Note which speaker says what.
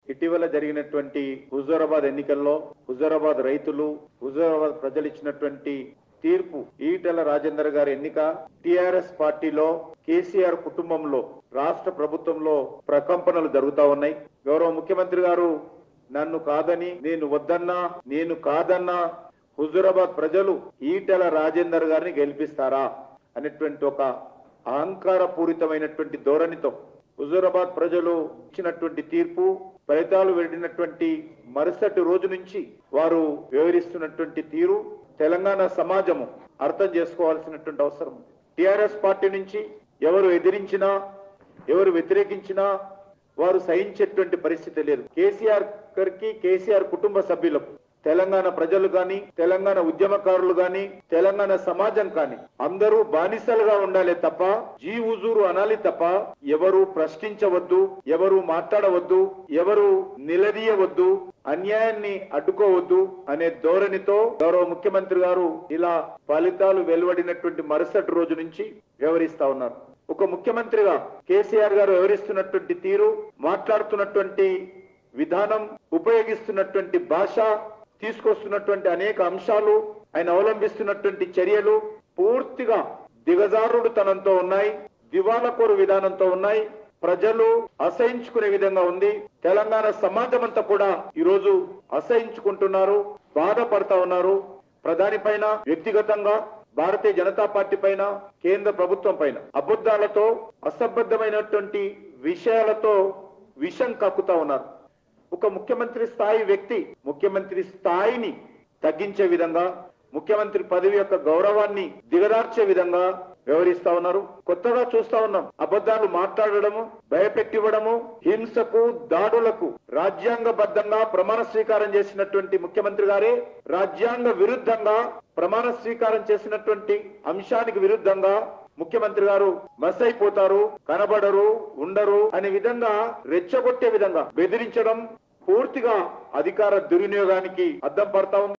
Speaker 1: ఇటీవల జరిగినటువంటి హుజూరాబాద్ ఎన్నికల్లో హుజూరాబాద్ రైతులు హుజూరాబాద్ ప్రజలు ఇచ్చినటువంటి తీర్పు ఈటెల రాజేందర్ గారి ఎన్నిక టిఆర్ఎస్ పార్టీలో కేసీఆర్ కుటుంబంలో రాష్ట్ర ప్రభుత్వంలో ప్రకంపనలు జరుగుతా ఉన్నాయి గౌరవ ముఖ్యమంత్రి గారు నన్ను కాదని నేను వద్దన్నా నేను కాదన్నా హుజూరాబాద్ ప్రజలు ఈటెల రాజేందర్ గారిని గెలిపిస్తారా అనేటువంటి ఒక అహంకార పూరితమైనటువంటి ధోరణితో హుజూరాబాద్ ప్రజలు ఇచ్చినటువంటి తీర్పు ఫలితాలు వెళ్ళినటువంటి మరుసటి రోజు నుంచి వారు వివరిస్తున్నటువంటి తీరు తెలంగాణ సమాజము అర్థం చేసుకోవాల్సినటువంటి అవసరం టిఆర్ఎస్ పార్టీ నుంచి ఎవరు ఎదిరించినా ఎవరు వ్యతిరేకించినా వారు సహించేటువంటి పరిస్థితి లేదు కేసీఆర్ గారికి కేసీఆర్ కుటుంబ సభ్యులకు తెలంగాణ ప్రజలు గాని తెలంగాణ ఉద్యమకారులు గాని తెలంగాణ సమాజం కాని అందరూ బానిసలుగా ఉండాలి తప్ప జీ హుజూరు అనాలి తప్ప ఎవరు ప్రశ్నించవద్దు ఎవరు మాట్లాడవద్దు ఎవరు నిలదీయవద్దు అన్యాయాన్ని అడ్డుకోవద్దు అనే ధోరణితో గౌరవ ముఖ్యమంత్రి గారు ఇలా ఫలితాలు వెలువడినటువంటి మరుసటి రోజు నుంచి వ్యవహరిస్తా ఉన్నారు ఒక ముఖ్యమంత్రిగా కేసీఆర్ గారు వ్యవహరిస్తున్నటువంటి తీరు మాట్లాడుతున్నటువంటి విధానం ఉపయోగిస్తున్నటువంటి భాష తీసుకొస్తున్నటువంటి అనేక అంశాలు ఆయన అవలంబిస్తున్నటువంటి చర్యలు పూర్తిగా దిగజారుడుతనంతో ఉన్నాయి దివాలకోరు విధానంతో ఉన్నాయి ప్రజలు అసహించుకునే విధంగా ఉంది తెలంగాణ సమాజం అంతా కూడా ఈరోజు అసహించుకుంటున్నారు బాధపడతా ఉన్నారు ప్రధాని పైన వ్యక్తిగతంగా భారతీయ జనతా పార్టీ పైన కేంద్ర ప్రభుత్వం పైన అబద్ధాలతో అసంబద్ధమైనటువంటి విషయాలతో విషం కక్కుతా ఉన్నారు ఒక ముఖ్యమంత్రి స్థాయి వ్యక్తి ముఖ్యమంత్రి స్థాయిని తగ్గించే విధంగా ముఖ్యమంత్రి పదవి యొక్క గౌరవాన్ని దిగదార్చే విధంగా వ్యవహరిస్తా ఉన్నారు కొత్తగా చూస్తా ఉన్నాం అబద్ధాలు మాట్లాడడము భయపెట్టివ్వడము హింసకు దాడులకు రాజ్యాంగబద్ధంగా ప్రమాణ స్వీకారం చేసినటువంటి ముఖ్యమంత్రి గారే రాజ్యాంగ విరుద్ధంగా ప్రమాణ స్వీకారం చేసినటువంటి అంశానికి విరుద్ధంగా ముఖ్యమంత్రి గారు మస్ అయిపోతారు కనబడరు ఉండరు అనే విధంగా రెచ్చగొట్టే విధంగా బెదిరించడం పూర్తిగా అధికార దుర్వినియోగానికి అద్దం పడతా ఉంది